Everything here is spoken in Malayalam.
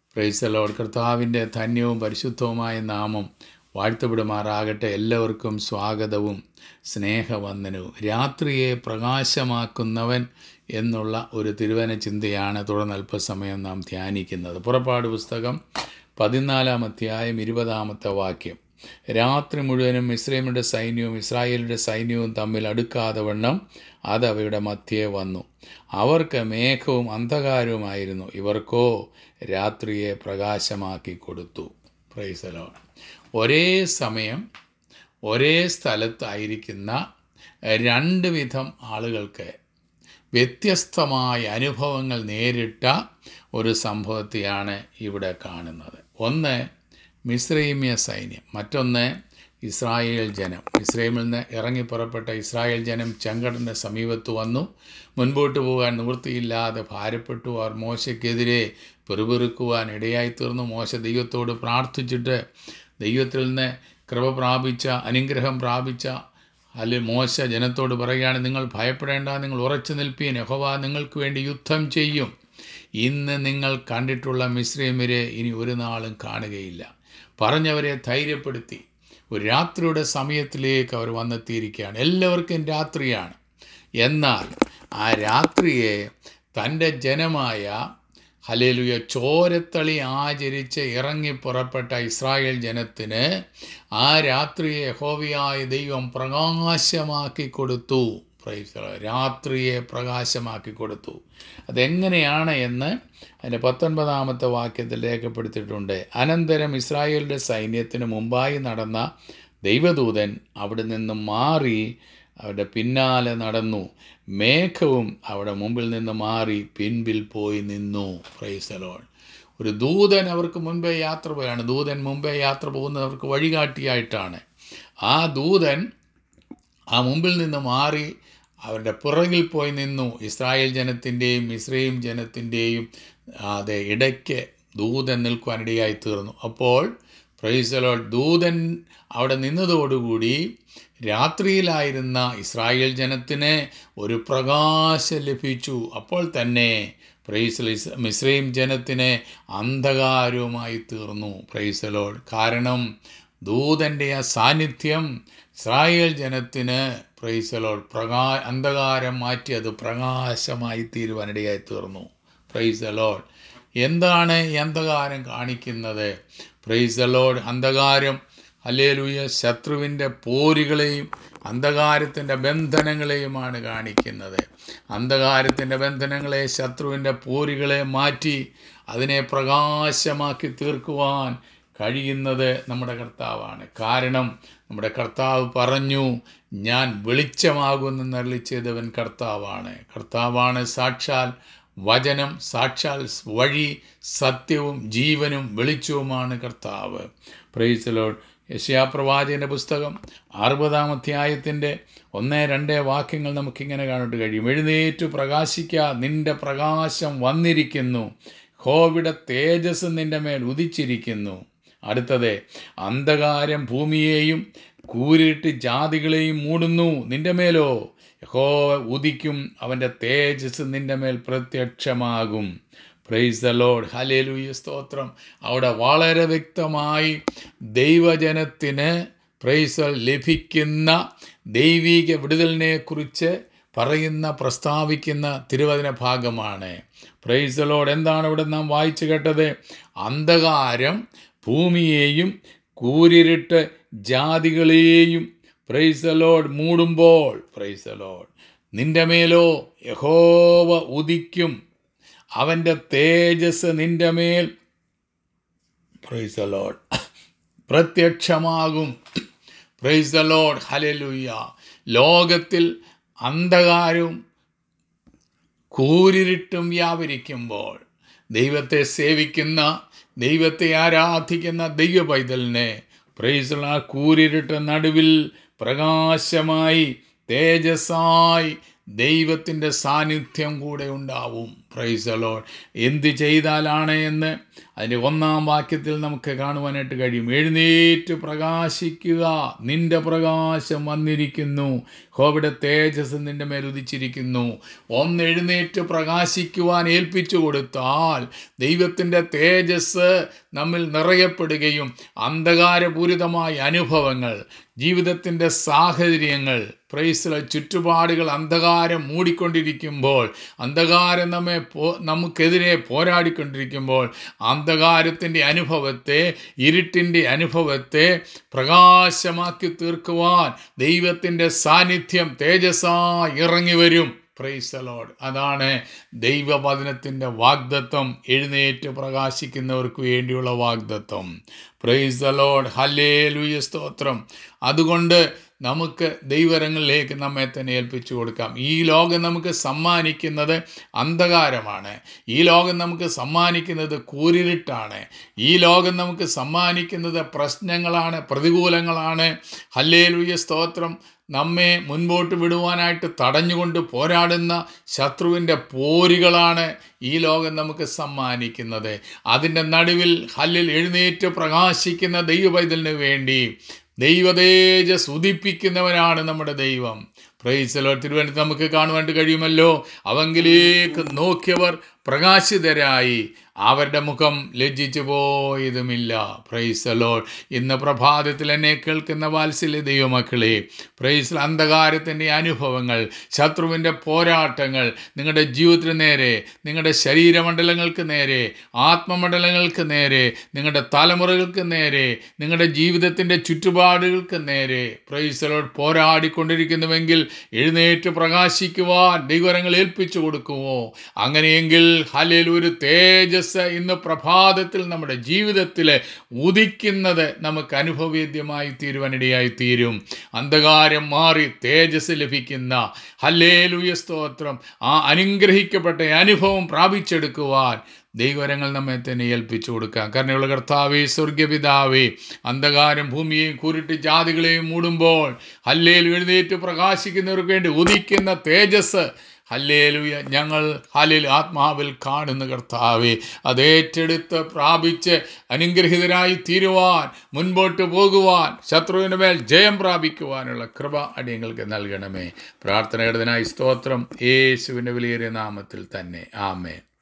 പ്രൈസലോട് കർത്താവിൻ്റെ ധന്യവും പരിശുദ്ധവുമായ നാമം വാഴ്ത്തപ്പെടുമാറാകട്ടെ എല്ലാവർക്കും സ്വാഗതവും സ്നേഹവന്ദനവും രാത്രിയെ പ്രകാശമാക്കുന്നവൻ എന്നുള്ള ഒരു തിരുവന ചിന്തയാണ് തുടർന്ന് അല്പസമയം നാം ധ്യാനിക്കുന്നത് പുറപ്പാട് പുസ്തകം പതിനാലാം അധ്യായം ഇരുപതാമത്തെ വാക്യം രാത്രി മുഴുവനും ഇസ്രേമിൻ്റെ സൈന്യവും ഇസ്രായേലിൻ്റെ സൈന്യവും തമ്മിൽ അടുക്കാതെ വണ്ണം അത് അവയുടെ മധ്യേ വന്നു അവർക്ക് മേഘവും അന്ധകാരവുമായിരുന്നു ഇവർക്കോ രാത്രിയെ പ്രകാശമാക്കി കൊടുത്തു പ്രൈസലോ ഒരേ സമയം ഒരേ സ്ഥലത്തായിരിക്കുന്ന രണ്ട് വിധം ആളുകൾക്ക് വ്യത്യസ്തമായ അനുഭവങ്ങൾ നേരിട്ട ഒരു സംഭവത്തെയാണ് ഇവിടെ കാണുന്നത് ഒന്ന് മിശ്രൈമ്യ സൈന്യം മറ്റൊന്ന് ഇസ്രായേൽ ജനം ഇസ്രൈമിൽ നിന്ന് ഇറങ്ങി പുറപ്പെട്ട ഇസ്രായേൽ ജനം ചെങ്കടൻ്റെ സമീപത്ത് വന്നു മുൻപോട്ട് പോകാൻ നിവൃത്തിയില്ലാതെ ഭാരപ്പെട്ടു അവർ മോശയ്ക്കെതിരെ പെറുപെറുക്കുവാൻ ഇടയായി തീർന്നു മോശ ദൈവത്തോട് പ്രാർത്ഥിച്ചിട്ട് ദൈവത്തിൽ നിന്ന് കൃപ പ്രാപിച്ച അനുഗ്രഹം പ്രാപിച്ച അല്ലെ മോശ ജനത്തോട് പറയുകയാണ് നിങ്ങൾ ഭയപ്പെടേണ്ട നിങ്ങൾ ഉറച്ചു നിൽപ്പീൻ യഹോവ നിങ്ങൾക്ക് വേണ്ടി യുദ്ധം ചെയ്യും ഇന്ന് നിങ്ങൾ കണ്ടിട്ടുള്ള മിശ്രീമരെ ഇനി ഒരു നാളും കാണുകയില്ല പറഞ്ഞവരെ ധൈര്യപ്പെടുത്തി ഒരു രാത്രിയുടെ സമയത്തിലേക്ക് അവർ വന്നെത്തിയിരിക്കുകയാണ് എല്ലാവർക്കും രാത്രിയാണ് എന്നാൽ ആ രാത്രിയെ തൻ്റെ ജനമായ ഹലേലുയ ചോരത്തളി ആചരിച്ച് ഇറങ്ങി പുറപ്പെട്ട ഇസ്രായേൽ ജനത്തിന് ആ രാത്രിയെ യഹോവയായ ദൈവം പ്രകാശമാക്കി കൊടുത്തു രാത്രിയെ പ്രകാശമാക്കി കൊടുത്തു അതെങ്ങനെയാണ് എന്ന് അതിൻ്റെ പത്തൊൻപതാമത്തെ വാക്യത്തിൽ രേഖപ്പെടുത്തിയിട്ടുണ്ട് അനന്തരം ഇസ്രായേലിൻ്റെ സൈന്യത്തിന് മുമ്പായി നടന്ന ദൈവദൂതൻ അവിടെ നിന്ന് മാറി അവരുടെ പിന്നാലെ നടന്നു മേഘവും അവിടെ മുമ്പിൽ നിന്ന് മാറി പിൻപിൽ പോയി നിന്നു പ്രൈസലോൺ ഒരു ദൂതൻ അവർക്ക് മുൻപേ യാത്ര പോയാണ് ദൂതൻ മുമ്പേ യാത്ര പോകുന്നത് അവർക്ക് വഴികാട്ടിയായിട്ടാണ് ആ ദൂതൻ ആ മുമ്പിൽ നിന്ന് മാറി അവരുടെ പുറകിൽ പോയി നിന്നു ഇസ്രായേൽ ജനത്തിൻ്റെയും ഇസ്രയേം ജനത്തിൻ്റെയും അതെ ഇടയ്ക്ക് ദൂതൻ നിൽക്കുവാനിടയായി തീർന്നു അപ്പോൾ പ്രൈസലോ ദൂതൻ അവിടെ നിന്നതോടുകൂടി രാത്രിയിലായിരുന്ന ഇസ്രായേൽ ജനത്തിന് ഒരു പ്രകാശം ലഭിച്ചു അപ്പോൾ തന്നെ പ്രൈസൽ മിശ്രയും ജനത്തിന് അന്ധകാരവുമായി തീർന്നു പ്രൈസലോൾ കാരണം ദൂതൻ്റെ ആ സാന്നിധ്യം ഇസ്രായേൽ ജനത്തിന് പ്രൈസലോൾ പ്രകാ അന്ധകാരം മാറ്റി അത് പ്രകാശമായി തീരുവാനിടയായി തീർന്നു പ്രൈസലോൾ എന്താണ് ഈ അന്ധകാരം കാണിക്കുന്നത് പ്രൈസലോഡ് അന്ധകാരം അല്ലേലൂയ ശത്രുവിൻ്റെ പോരുകളെയും അന്ധകാരത്തിൻ്റെ ബന്ധനങ്ങളെയുമാണ് കാണിക്കുന്നത് അന്ധകാരത്തിൻ്റെ ബന്ധനങ്ങളെ ശത്രുവിൻ്റെ പോരുകളെ മാറ്റി അതിനെ പ്രകാശമാക്കി തീർക്കുവാൻ കഴിയുന്നത് നമ്മുടെ കർത്താവാണ് കാരണം നമ്മുടെ കർത്താവ് പറഞ്ഞു ഞാൻ വെളിച്ചമാകുമെന്ന് നരളി ചെയ്തവൻ കർത്താവാണ് കർത്താവാണ് സാക്ഷാൽ വചനം സാക്ഷാൽ വഴി സത്യവും ജീവനും വെളിച്ചവുമാണ് കർത്താവ് പ്രൈസലോഡ് യശയാപ്രവാചകൻ്റെ പുസ്തകം അറുപതാം അധ്യായത്തിൻ്റെ ഒന്ന് രണ്ട് വാക്യങ്ങൾ നമുക്കിങ്ങനെ കാണാൻ കഴിയും എഴുന്നേറ്റു പ്രകാശിക്ക നിന്റെ പ്രകാശം വന്നിരിക്കുന്നു ഹോവിടെ തേജസ് നിന്റെ മേൽ ഉദിച്ചിരിക്കുന്നു അടുത്തത് അന്ധകാരം ഭൂമിയെയും കൂരിട്ട് ജാതികളെയും മൂടുന്നു നിന്റെ മേലോ യഹോ ഉദിക്കും അവൻ്റെ തേജസ് നിന്റെ മേൽ പ്രത്യക്ഷമാകും പ്രൈസ് ദ ലോഡ് ഹലേലുയ സ്തോത്രം അവിടെ വളരെ വ്യക്തമായി ദൈവജനത്തിന് പ്രൈസ് ലഭിക്കുന്ന ദൈവിക വിടുതലിനെ കുറിച്ച് പറയുന്ന പ്രസ്താവിക്കുന്ന തിരുവചന ഭാഗമാണ് പ്രൈസ് ലോഡ് എന്താണ് ഇവിടെ നാം വായിച്ചു കേട്ടത് അന്ധകാരം ഭൂമിയെയും കൂരിരുട്ട് ജാതികളെയും പ്രൈസ് ലോഡ് മൂടുമ്പോൾ പ്രൈസ് ലോഡ് നിന്റെ മേലോ യഹോവ ഉദിക്കും അവൻ്റെ തേജസ് നിന്റെ മേൽ പ്രൈസ് ലോഡ് പ്രത്യക്ഷമാകും പ്രൈസ് ലോഡ് ഹലലുയ്യ ലോകത്തിൽ അന്ധകാരവും കൂരിരുട്ടും വ്യാപരിക്കുമ്പോൾ ദൈവത്തെ സേവിക്കുന്ന ദൈവത്തെ ആരാധിക്കുന്ന ദൈവ പൈതലിനെ പ്രൈസുള്ള കൂരിരുട്ട് നടുവിൽ പ്രകാശമായി തേജസ്സായി ദൈവത്തിൻ്റെ സാന്നിധ്യം കൂടെ ഉണ്ടാവും പ്രൈസ് ലോഡ് എന്ത് ചെയ്താലാണ് എന്ന് അതിൻ്റെ ഒന്നാം വാക്യത്തിൽ നമുക്ക് കാണുവാനായിട്ട് കഴിയും എഴുന്നേറ്റ് പ്രകാശിക്കുക നിന്റെ പ്രകാശം വന്നിരിക്കുന്നു ഹോവിടെ തേജസ് നിന്റെ മേൽ ഉദിച്ചിരിക്കുന്നു ഒന്ന് എഴുന്നേറ്റ് പ്രകാശിക്കുവാൻ ഏൽപ്പിച്ചു കൊടുത്താൽ ദൈവത്തിൻ്റെ തേജസ് നമ്മിൽ നിറയപ്പെടുകയും അന്ധകാരപൂരിതമായ അനുഭവങ്ങൾ ജീവിതത്തിൻ്റെ സാഹചര്യങ്ങൾ പ്രൈസിലെ ചുറ്റുപാടുകൾ അന്ധകാരം മൂടിക്കൊണ്ടിരിക്കുമ്പോൾ അന്ധകാരം നമ്മെ പോ നമുക്കെതിരെ പോരാടിക്കൊണ്ടിരിക്കുമ്പോൾ അന്ധകാരത്തിൻ്റെ അനുഭവത്തെ ഇരുട്ടിൻ്റെ അനുഭവത്തെ പ്രകാശമാക്കി തീർക്കുവാൻ ദൈവത്തിൻ്റെ സാന്നിധ്യം തേജസ്സായി ഇറങ്ങി വരും പ്രൈസ് ലോഡ് അതാണ് ദൈവവചനത്തിൻ്റെ വാഗ്ദത്വം എഴുന്നേറ്റ് പ്രകാശിക്കുന്നവർക്ക് വേണ്ടിയുള്ള വാഗ്ദത്വം പ്രൈസ് ലോഡ് ഹല്ലേ ലൂയ സ്തോത്രം അതുകൊണ്ട് നമുക്ക് ദൈവരങ്ങളിലേക്ക് നമ്മെ തന്നെ ഏൽപ്പിച്ചു കൊടുക്കാം ഈ ലോകം നമുക്ക് സമ്മാനിക്കുന്നത് അന്ധകാരമാണ് ഈ ലോകം നമുക്ക് സമ്മാനിക്കുന്നത് കൂരിരുട്ടാണ് ഈ ലോകം നമുക്ക് സമ്മാനിക്കുന്നത് പ്രശ്നങ്ങളാണ് പ്രതികൂലങ്ങളാണ് ഹല്ലേ ലൂയ സ്തോത്രം നമ്മെ മുൻപോട്ട് വിടുവാനായിട്ട് തടഞ്ഞുകൊണ്ട് പോരാടുന്ന ശത്രുവിൻ്റെ പോരുകളാണ് ഈ ലോകം നമുക്ക് സമ്മാനിക്കുന്നത് അതിൻ്റെ നടുവിൽ ഹല്ലിൽ എഴുന്നേറ്റ് പ്രകാശിക്കുന്ന ദൈവപൈതലിന് വേണ്ടി ദൈവതേജസ് ഉദിപ്പിക്കുന്നവനാണ് നമ്മുടെ ദൈവം പ്രൈസലോ തിരുവനന്തപുരത്ത് നമുക്ക് കാണുവാനായിട്ട് കഴിയുമല്ലോ അവങ്കിലേക്ക് നോക്കിയവർ പ്രകാശിതരായി അവരുടെ മുഖം ലജ്ജിച്ചു പോയതുമില്ല പ്രൈസലോ ഇന്ന് പ്രഭാതത്തിൽ എന്നെ കേൾക്കുന്ന വാത്സല്യ ദൈവമക്കളെ പ്രൈസ് അന്ധകാരത്തിൻ്റെ അനുഭവങ്ങൾ ശത്രുവിൻ്റെ പോരാട്ടങ്ങൾ നിങ്ങളുടെ ജീവിതത്തിന് നേരെ നിങ്ങളുടെ ശരീരമണ്ഡലങ്ങൾക്ക് നേരെ ആത്മമണ്ഡലങ്ങൾക്ക് നേരെ നിങ്ങളുടെ തലമുറകൾക്ക് നേരെ നിങ്ങളുടെ ജീവിതത്തിൻ്റെ ചുറ്റുപാടുകൾക്ക് നേരെ പ്രൈസലോ പോരാടിക്കൊണ്ടിരിക്കുന്നുവെങ്കിൽ എഴുന്നേറ്റ് പ്രകാശിക്കുവാൻ ദൈവരങ്ങൾ ഏൽപ്പിച്ചു കൊടുക്കുമോ അങ്ങനെയെങ്കിൽ ഹലേൽ ഒരു തേജസ് ഇന്ന് പ്രഭാതത്തിൽ നമ്മുടെ ജീവിതത്തിൽ ഉദിക്കുന്നത് നമുക്ക് അനുഭവേദ്യമായി തീരുവാനിടയായി തീരും അന്ധകാരം മാറി തേജസ് ലഭിക്കുന്ന ഹല്ലേലൂയ സ്തോത്രം ആ അനുഗ്രഹിക്കപ്പെട്ട അനുഭവം പ്രാപിച്ചെടുക്കുവാൻ ദൈവരങ്ങൾ നമ്മെ തന്നെ ഏൽപ്പിച്ചു കൊടുക്കാം കരുണയുള്ള കർത്താവേ സ്വർഗപിതാവേ അന്ധകാരം ഭൂമിയെയും കുരുട്ടി ജാതികളെയും മൂടുമ്പോൾ ഹല്ലേൽ എഴുന്നേറ്റ് പ്രകാശിക്കുന്നവർക്ക് വേണ്ടി ഉദിക്കുന്ന തേജസ് ഹല്ലേലുയ ഞങ്ങൾ ഹലിൽ ആത്മാവിൽ കാണുന്ന കർത്താവെ അത് ഏറ്റെടുത്ത് പ്രാപിച്ച് അനുഗ്രഹിതരായി തീരുവാൻ മുൻപോട്ട് പോകുവാൻ ശത്രുവിന് മേൽ ജയം പ്രാപിക്കുവാനുള്ള കൃപ അടിയങ്ങൾക്ക് നൽകണമേ പ്രാർത്ഥനകടനായി സ്തോത്രം യേശുവിൻ്റെ വിലയേറിയ നാമത്തിൽ തന്നെ ആമേ